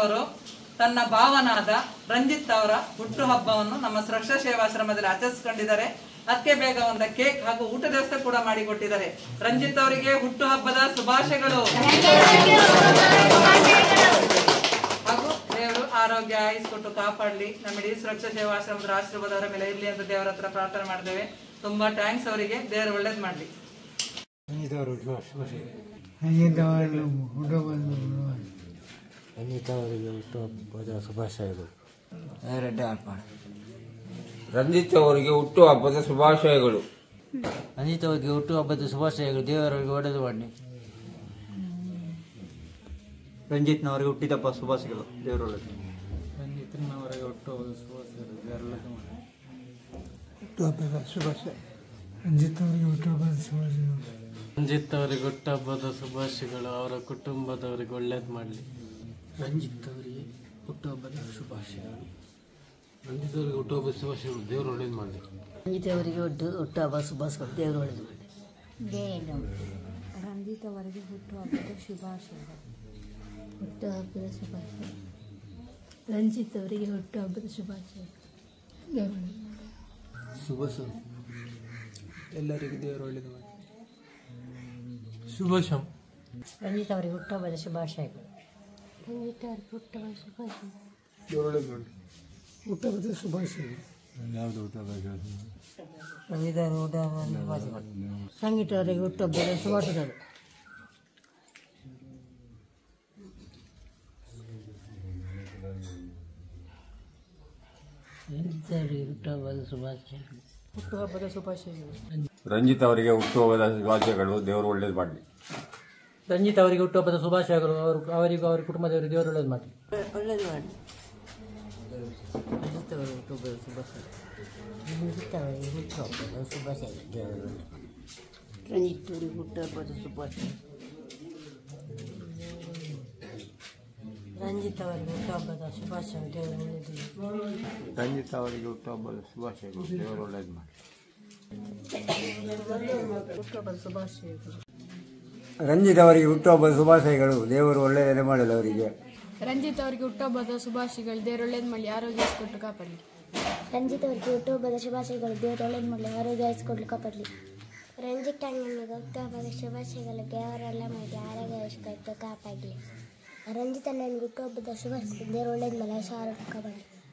ಅವರು ತನ್ನ ಭಾವನಾದ ರಂಜಿತ್ ಅವರ ಹುಟ್ಟುಹಬ್ಬವನ್ನು ನಮ್ಮ ಸುರಕ್ಷಾ ಸೇವಾಶ್ರಮದಲ್ಲಿ ಆಚರಿಸಿಕೊಂಡಿದ್ದಾರೆ ಅದಕ್ಕೆ ಬೇಗ ಒಂದು ಕೇಕ್ ಹಾಗೂ ಊಟದ ವ್ಯವಸ್ಥೆ ಕೂಡ ಮಾಡಿಕೊಟ್ಟಿದ್ದಾರೆ ರಂಜಿತ್ ಅವರಿಗೆ ಹುಟ್ಟುಹಬ್ಬದ ಶುಭಾಶಯಗಳು ಹಾಗೂ ದೇವರು ಆರೋಗ್ಯ ಆಯುಸ್ ಕೊಟ್ಟು ಕಾಪಾಡಲಿ ನಮ್ಮ ಇಡೀ ಸುರಕ್ಷಾ ಸೇವಾಶ್ರಮದ ಆಶೀರ್ವಾದ ಅವರ ಮೇಲೆ ಇರಲಿ ಅಂತ ದೇವರ ಹತ್ರ ಪ್ರಾರ್ಥನೆ ಮಾಡ್ತೇವೆ ತುಂಬಾ ಥ್ಯಾಂಕ್ಸ್ ಅವರಿಗೆ ದೇವರು ಒಳ್ಳೇದ್ ಮಾಡ್ಲಿ ಅನಿತಾವರಿಗೆ ಹುಟ್ಟುಹಬ್ಬದ ಶುಭಾಶಯಗಳು ರಂಜಿತ್ ಅವರಿಗೆ ಹುಟ್ಟು ಹಬ್ಬದ ಶುಭಾಶಯಗಳು ಅನಿತಾವರಿಗೆ ಹುಟ್ಟುಹಬ್ಬದ ಶುಭಾಶಯಗಳು ದೇವರವರಿಗೆ ಒಡೆದು ಮಾಡಿ ರಂಜಿತ್ನವರಿಗೆ ಹುಟ್ಟಿದಬ್ಬ ಶುಭಾಶಯಗಳು ದೇವರೊಳಗೆ ರಂಜಿತ್ನವರಿಗೆ ಹುಟ್ಟುಹಬ್ಬದ ಶುಭಾಶಯಗಳು ದೇವರೊಳಗೆ ಮಾಡಿ ರಂಜಿತ್ ಅವರಿಗೆ ಹುಟ್ಟುಹಬ್ಬದ ಶುಭಾಶಯಗಳು ಅವರ ಕುಟುಂಬದವರಿಗೆ ಒಳ್ಳೇದು ಮಾಡಲಿ ರಂಜಿತ್ ಅವರಿಗೆ ಹುಟ್ಟುಹಬ್ಬದ ಶುಭಾಶಯಗಳು ರಂಜಿತ್ ಅವರಿಗೆ ಹುಟ್ಟುಹಬ್ಬದ ಶುಭಾಶಯಗಳು ದೇವರು ಒಳ್ಳೇದು ಮಾಡಲಿ ರಂಜಿತವರಿಗೆ ಹುಟ್ಟು ಹುಟ್ಟುಹಬ್ಬ ಶುಭಾಶಯಗಳು ದೇವರು ಒಳ್ಳೆದು ಮಾಡಿ ರಂಜಿತ್ ಅವರಿಗೆ ಹುಟ್ಟುಹಬ್ಬದ ಶುಭಾಶಯಗಳು ಹುಟ್ಟುಹಬ್ಬದ ಶುಭಾಶಯ ರಂಜಿತ್ ಅವರಿಗೆ ಹುಟ್ಟುಹಬ್ಬದ ಶುಭಾಶಯ ಶುಭ ಎಲ್ಲರಿಗೂ ದೇವರು ಒಳ್ಳೆಯದು ಮಾಡಿ ಶುಭ ಶಂ ರಂಜಿತ್ ಅವರಿಗೆ ಹುಟ್ಟುಹಬ್ಬದ ಶುಭಾಶಯಗಳು ರಂಜಿತ್ ಅವರಿಗೆ ಹುಟ್ಟುಹಬ್ಬದ ಶುಭಾಶಯ ದೇವರು ಒಳ್ಳೆಯದು ಮಾಡಿ ಹುಟ್ಟುಹಬ್ಬದ ಶುಭಾಶಯಗಳು ಯಾವುದು ಹುಟ್ಟುಹಬ್ಬ ರಂಜಿತ್ ಅವರಿಗೆ ಹುಟ್ಟುಹಬ್ಬದ ಶುಭಾಶಯಗಳು ಸಂಗೀತ ಅವರಿಗೆ ಹುಟ್ಟುಹಬ್ಬದ ಶುಭಾಶಯಗಳು ರಂಜಿತ್ ಅವರಿಗೆ ಹುಟ್ಟುಹಬ್ಬದ ಶುಭಾಶಯಗಳು ಹುಟ್ಟುಹಬ್ಬದ ಶುಭಾಶಯಗಳು ರಂಜಿತ್ ಅವರಿಗೆ ಹುಟ್ಟುಹಬ್ಬದ ಶುಭಾಶಯಗಳು ದೇವರು ಒಳ್ಳೇದು ಮಾಡಲಿ ರಂಜಿತ್ ಅವರಿಗೆ ಹುಟ್ಟುಹಬ್ಬದ ಶುಭಾಶಯಗಳು ಅವರು ಅವರಿಗೂ ಅವರ ಕುಟುಂಬದವರಿಗೆ ದೇವರು ಒಳ್ಳೇದು ಮಾಡಿ ಒಳ್ಳೇದು ಮಾಡಿ ರಂಜಿತ್ ಅವರಿಗೆ ಹುಟ್ಟುಹಬ್ಬದ ಶುಭಾಶಯ ರಂಜಿತ್ ಅವರಿಗೆ ಹುಟ್ಟುಹಬ್ಬದ ಶುಭಾಶಯ ದೇವರು ರಂಜಿತ್ ಅವರಿಗೆ ಹುಟ್ಟುಹಬ್ಬದ ಶುಭಾಶಯ ರಂಜಿತ್ ಅವರಿಗೆ ಹುಟ್ಟುಹಬ್ಬದ ಶುಭಾಶಯ ದೇವರು ಒಳ್ಳೆಯದು ರಂಜಿತ್ ಅವರಿಗೆ ಹುಟ್ಟುಹಬ್ಬದ ಶುಭಾಶಯಗಳು ದೇವರು ಒಳ್ಳೇದು ಮಾಡಲಿ ಹುಟ್ಟುಹಬ್ಬದ ಶುಭಾಶಯಗಳು ರಂಜಿತ್ ಅವರಿಗೆ ಹುಟ್ಟುಹಬ್ಬದ ಶುಭಾಶಯಗಳು ದೇವರು ಒಳ್ಳೆಯದೇ ಮಾಡಲು ಅವರಿಗೆ ರಂಜಿತ್ ಅವರಿಗೆ ಹುಟ್ಟುಹಬ್ಬದ ಶುಭಾಶಯಗಳು ದೇವರು ಒಳ್ಳೇದು ಮಾಡಿ ಆರೋಗ್ಯ ಕೊಟ್ಟು ಕಾಪಾಡಲಿ ರಂಜಿತ್ ಅವರಿಗೆ ಹುಟ್ಟುಹಬ್ಬದ ಶುಭಾಶಯಗಳು ದೇವರು ಒಳ್ಳೇದು ಮಾಡಲಿ ಆರೋಗ್ಯ ಆಯಿಸ್ಕೊಡ್ಲಿ ಕಾಪಾಡಲಿ ರಂಜಿತ್ ಅಣ್ಣನಿಗೆ ಹುಟ್ಟುಹಬ್ಬದ ಶುಭಾಶಯಗಳು ದೇವರೆಲ್ಲ ಮಾಡಿ ಆರೋಗ್ಯ ಆಯಿಸ್ಕೊಟ್ಟು ಕಾಪಾಡಲಿ ರಂಜಿತ್ ಅಣ್ಣನಿಗೆ ಹುಟ್ಟುಹಬ್ಬದ ಶುಭಾಶಯಗಳು ದೇವರು ಒಳ್ಳೇದು ಮಾಡಲಿ ಆರೋಗ್ಯ ಕಾಪಾಡಲಿ